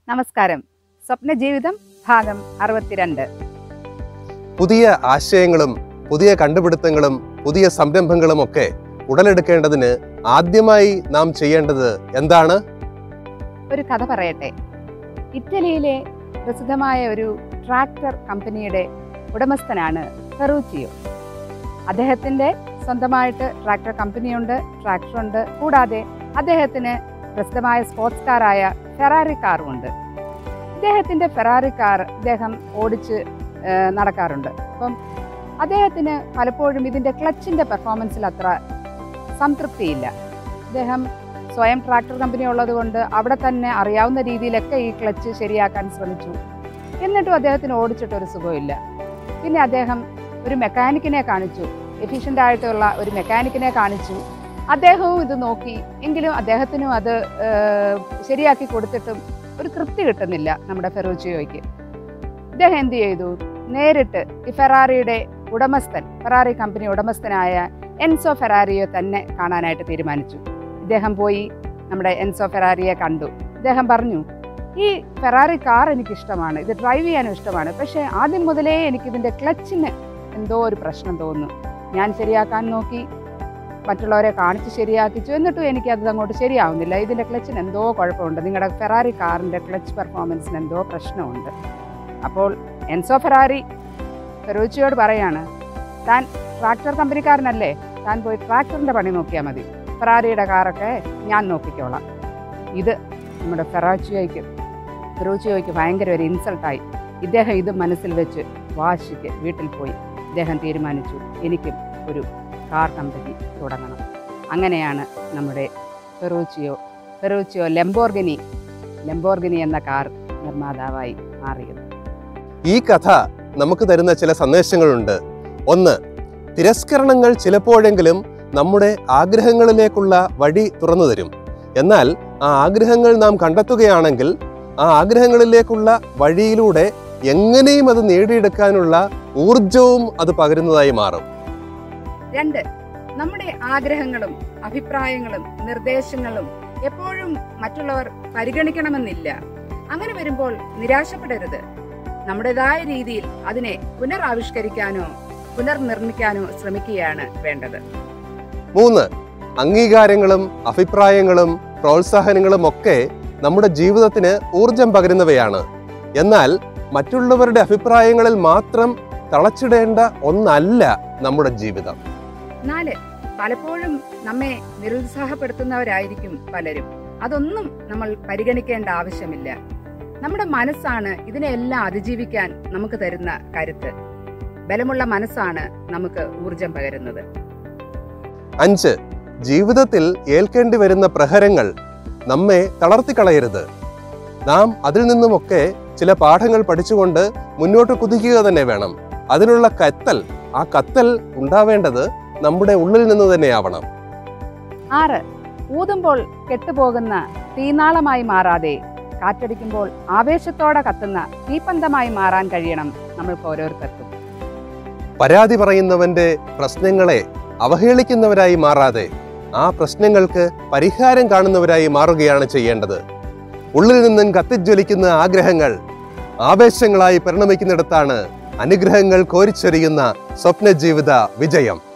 നമസ്കാരം സ്വപ്ന ജീവിതം ഭാഗം അറുപത്തിരണ്ട് പുതിയ ആശയങ്ങളും പുതിയ കണ്ടുപിടുത്തങ്ങളും പുതിയ സംരംഭങ്ങളും ഒക്കെ ഉടലെടുക്കേണ്ടതിന് ആദ്യമായി നാം ചെയ്യേണ്ടത് എന്താണ് ഒരു കഥ പറയട്ടെ ഇറ്റലിയിലെ പ്രസിദ്ധമായ ഒരു ട്രാക്ടർ കമ്പനിയുടെ ഉടമസ്ഥനാണ് ഫെറൂച്ചിയോ അദ്ദേഹത്തിന്റെ സ്വന്തമായിട്ട് ട്രാക്ടർ കമ്പനിയുണ്ട് ട്രാക്ടറുണ്ട് കൂടാതെ അദ്ദേഹത്തിന് പ്രസിദ്ധമായ സ്പോർട്സ് കാറായ ഫെറാറി കാറുമുണ്ട് ഇദ്ദേഹത്തിന്റെ ഫെറാറി കാർ ഇദ്ദേഹം ഓടിച്ച് ആ, നടക്കാറുണ്ട് അപ്പം അദ്ദേഹത്തിന് പലപ്പോഴും ഇതിന്റെ ക്ലച്ചിന്റെ പെർഫോമൻസിൽ അത്ര സംതൃപ്തിയില്ല അദ്ദേഹം സ്വയം ട്രാക്ടർ കമ്പനി ഉള്ളതുകൊണ്ട് അവിടെ തന്നെ അറിയാവുന്ന രീതിയിലൊക്കെ ഈ ക്ലച്ച് ശരിയാക്കാൻ ശ്രമിച്ചു എന്നിട്ടും അദ്ദേഹത്തിന് ഓടിച്ചിട്ട് ഒരു സുഖമില്ല പിന്നെ അദ്ദേഹം ഒരു മെക്കാനിക്കിനെ കാണിച്ചു എഫിഷ്യൻ്റ് ആയിട്ടുള്ള ഒരു മെക്കാനിക്കിനെ കാണിച്ചു അദ്ദേഹവും ഇത് നോക്കി എങ്കിലും അദ്ദേഹത്തിനും അത് ഏഹ്, ശരിയാക്കി കൊടുത്തിട്ടും ഒരു തൃപ്തി കിട്ടുന്നില്ല നമ്മുടെ ഫെറൂച്ചിയോയ്ക്ക് ഇദ്ദേഹം എന്ത് ചെയ്തു നേരിട്ട് ഈ ഫെറാറിയുടെ ഉടമസ്ഥൻ ഫെറാറി കമ്പനി ഉടമസ്ഥനായ എൻസോ ഫെറാറിയെ തന്നെ കാണാനായിട്ട് തീരുമാനിച്ചു ഇദ്ദേഹം പോയി നമ്മുടെ എൻസോ ഫെറാറിയെ കണ്ടു ഇദ്ദേഹം പറഞ്ഞു ഈ ഫെറാറി കാർ എനിക്ക് ഇഷ്ടമാണ് ഇത് ഡ്രൈവ് ചെയ്യാനും ഇഷ്ടമാണ് പക്ഷേ ആദ്യം മുതലേ എനിക്ക് ഇതിന്റെ ക്ലച്ചിന് എന്തോ ഒരു പ്രശ്നം തോന്നുന്നു ഞാൻ ശരിയാക്കാൻ നോക്കി മറ്റുള്ളവരെ കാണിച്ച് ശരിയാക്കിച്ചു എന്നിട്ടും എനിക്ക് അത് അങ്ങോട്ട് ശരിയാവുന്നില്ല ഇതിന്റെ ക്ലച്ചിന് എന്തോ കുഴപ്പമുണ്ട് നിങ്ങളുടെ ഫെറാറി കാറിന്റെ ക്ലച്ച് പെർഫോമൻസിന് എന്തോ പ്രശ്നമുണ്ട് അപ്പോൾ എൻസോ ഫെറാറി ഫെറൂച്ചിയോട് പറയാണ് താൻ ട്രാക്ടർ കമ്പനിക്കാരനല്ലേ താൻ പോയി ട്രാക്ടറിന്റെ പണി നോക്കിയാൽ മതി ഫെറാറിയുടെ കാറൊക്കെ ഞാൻ നോക്കിക്കോളാം ഇത് നമ്മുടെ ഫെറാച്ചിയോയ്ക്ക് ഫെറൂച്ചിയോയ്ക്ക് ഭയങ്കര ഒരു ഇൻസൾട്ടായി ഇദ്ദേഹം ഇത് മനസ്സിൽ വെച്ച് വാശിക്ക് വീട്ടിൽ പോയി ഇദ്ദേഹം തീരുമാനിച്ചു എനിക്കും ഒരു കാർ കമ്പനി തുടങ്ങണം അങ്ങനെയാണ് നമ്മുടെ ഫെറൂച്ചിയോ ഫെറൂച്ചിയോ ലെംബോർഗിനി ലെംബോർഗിനി എന്ന കാർ നിർമ്മാതാവായി മാറിയത് ഈ കഥ നമുക്ക് തരുന്ന ചില സന്ദേശങ്ങളുണ്ട് ഒന്ന് തിരസ്കരണങ്ങൾ ചിലപ്പോഴെങ്കിലും നമ്മുടെ ആഗ്രഹങ്ങളിലേക്കുള്ള വഴി തുറന്നു തരും എന്നാൽ ആ ആഗ്രഹങ്ങൾ നാം കണ്ടെത്തുകയാണെങ്കിൽ ആ ആഗ്രഹങ്ങളിലേക്കുള്ള വഴിയിലൂടെ എങ്ങനെയും അത് നേടിയെടുക്കാനുള്ള ഊർജവും അത് പകരുന്നതായി മാറും രണ്ട് നമ്മുടെ ആഗ്രഹങ്ങളും അഭിപ്രായങ്ങളും നിർദ്ദേശങ്ങളും എപ്പോഴും മറ്റുള്ളവർ പരിഗണിക്കണമെന്നില്ല അങ്ങനെ വരുമ്പോൾ നിരാശപ്പെടരുത് നമ്മുടേതായ രീതിയിൽ അതിനെ പുനരാവിഷ്കരിക്കാനോ പുനർനിർമ്മിക്കാനോ ശ്രമിക്കുകയാണ് വേണ്ടത് മൂന്ന് അംഗീകാരങ്ങളും അഭിപ്രായങ്ങളും പ്രോത്സാഹനങ്ങളും ഒക്കെ നമ്മുടെ ജീവിതത്തിന് ഊർജം പകരുന്നവയാണ് എന്നാൽ മറ്റുള്ളവരുടെ അഭിപ്രായങ്ങളിൽ മാത്രം തളച്ചിടേണ്ട ഒന്നല്ല നമ്മുടെ ജീവിതം നാല് പലപ്പോഴും നമ്മെ നിരുത്സാഹപ്പെടുത്തുന്നവരായിരിക്കും പലരും അതൊന്നും നമ്മൾ പരിഗണിക്കേണ്ട ആവശ്യമില്ല നമ്മുടെ മനസ്സാണ് ഇതിനെല്ലാം അതിജീവിക്കാൻ നമുക്ക് തരുന്ന കരുത്ത് ബലമുള്ള മനസ്സാണ് നമുക്ക് ഊർജം പകരുന്നത് അഞ്ച് ജീവിതത്തിൽ ഏൽക്കേണ്ടി വരുന്ന പ്രഹരങ്ങൾ നമ്മെ തളർത്തിക്കളയരുത് നാം അതിൽ നിന്നുമൊക്കെ ചില പാഠങ്ങൾ പഠിച്ചുകൊണ്ട് മുന്നോട്ട് കുതിക്കുക തന്നെ വേണം അതിനുള്ള കത്തൽ ആ കത്തൽ ഉണ്ടാവേണ്ടത് നമ്മുടെ ഉള്ളിൽ നിന്ന് തന്നെയാവണം ആറ് ഊതുമ്പോൾ കെട്ടുപോകുന്ന തീനാളമായി മാറാതെ കാറ്റടിക്കുമ്പോൾ ആവേശത്തോടെ കത്തുന്ന തീപ്പന്തമായി മാറാൻ കഴിയണം നമ്മൾക്ക് ഓരോരുത്തർക്കും പരാതി പറയുന്നവന്റെ പ്രശ്നങ്ങളെ അവഹേളിക്കുന്നവരായി മാറാതെ ആ പ്രശ്നങ്ങൾക്ക് പരിഹാരം കാണുന്നവരായി മാറുകയാണ് ചെയ്യേണ്ടത് ഉള്ളിൽ നിന്നും കത്തിജ്വലിക്കുന്ന ആഗ്രഹങ്ങൾ ആവേശങ്ങളായി പരിണമിക്കുന്നിടത്താണ് അനുഗ്രഹങ്ങൾ കോരിച്ചൊരിയുന്ന സ്വപ്ന ജീവിത വിജയം